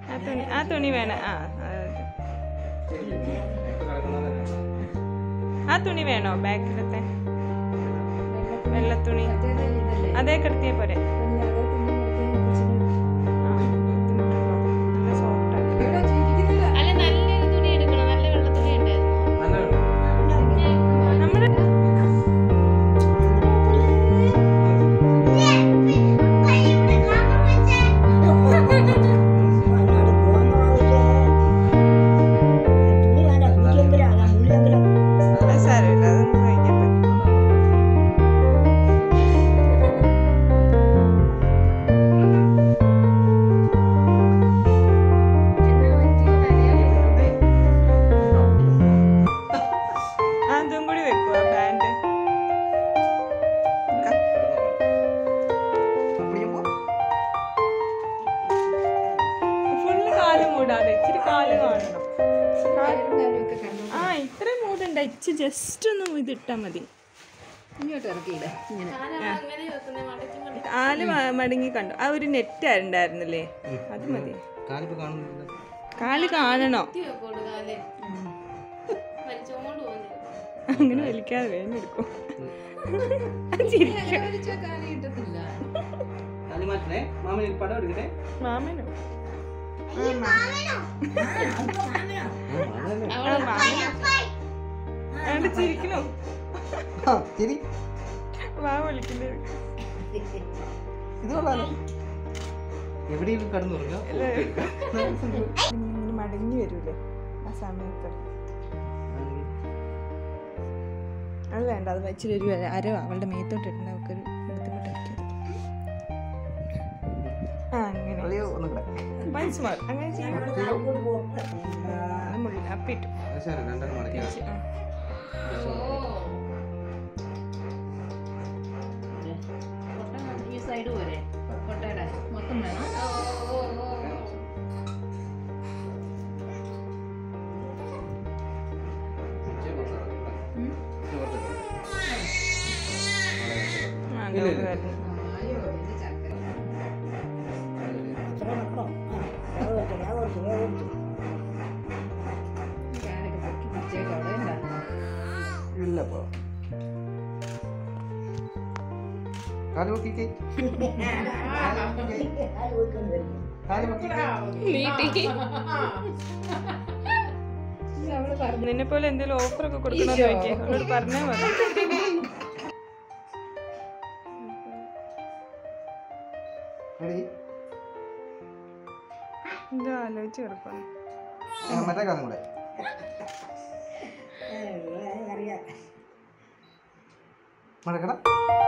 ആ തുണി ആ തുണി വേണം ആ അത്. ആ തുണി വേണോ ബാക്കിലത്തെ വെള്ളത്തുണി അതേ കിടത്തിയ പോരെ ആ, ബുദ്ധിമുട്ടുണ്ടോ? നല്ല soft ആണ്. അല്ല നല്ലൊരു തുണി എടുക്കണം നല്ല വെള്ള തുണി ഉണ്ടായിരുന്നു നമ്മുടെ അത് സാരമില്ല അതൊന്നും കഴിക്കാൻ പറ്റും ആ അതും കൂടി വെക്കുവോ ബാൻഡ് ഫുള്ള് കാല് മൂടാതെ ഇച്ചിരി കാല് കാണണം ആ ഇത്രയും മൂടണ്ട ഇച്ചി ജസ്റ്റ് ഒന്ന് ഇതിട്ടാ മതി ഇങ്ങോട്ട് ഇറക്കിയില്ല ഇങ്ങനെ അങ്ങനെ വെക്കുന്നത് മടക്കി മടക്കി കാല് മ- മടങ്ങി കണ്ടു ആ ഒരു നെറ്റ് ഉണ്ടായിരുന്നില്ലേ അത് മതി കാലിപ്പോ കാണുന്നില്ല കാല് കാണണോ കൊടുക്കാതെ വലിച്ചോണ്ട് പോകുന്നത് അങ്ങനെ വലിക്കാതെ വേഗം എടുക്കും ചിരിക്കും വലിച്ചാൽ കാലി കിട്ടത്തില്ല കാലി മാറ്റണേ മാമൻ ഒരു പടം എടുക്കട്ടെ മാമനോ ആ, മാമനല്ലേ? ആ മാമനോ അവിടെ ചിരിക്കണോ ആ, ശരി വാ വിളിക്കുന്നത് ഇത് കൊള്ളാലോ എവിടെയും കടന്നു ഇങ്ങനെ മടങ്ങി വരൂലേ ആ സമയത്ത് അത് വേണ്ട അത് ഇച്ചിരി ഒരു അര അവളുടെ മേത്തോട്ട് ഇടണ്ട അവൾക്കൊരു ബുദ്ധിമുട്ടായിരിക്കും ആ അങ്ങനെ ഒന്നുകൂടെ മനസ്സിലാ അങ്ങനെ ചെയ്യാം അത് മുള്ളിൽ അപ്പിട്ടു രണ്ടെണ്ണം മടക്കി ആ. ഈ സൈഡ് പോരെ കൊട്ടയുടെ മൊത്തം വേണം ആ, അതുകൊണ്ട് വരുന്നു. അയ്യോ ഇത് ചക്കര കാലൊക്കെ പൊക്കി പിടിച്ചേക്കാം അവിടെ ഉണ്ടാകും ഇല്ലപ്പോ കാല് പൊക്കിക്കേ കാല് പൊക്കിക്കേ അവള് പറഞ്ഞു നിന്നെ പോലെ എന്തെങ്കിലും ഓഫർ ഒക്കെ കൊടുക്കണമെന്ന് ചോദിക്കേ അവളോട് പറഞ്ഞാൽ മതി റെഡി എന്തോ ആലോചിച്ച് കിടക്കുന്നു മറ്റേ കാലം കൂടെ മടക്കട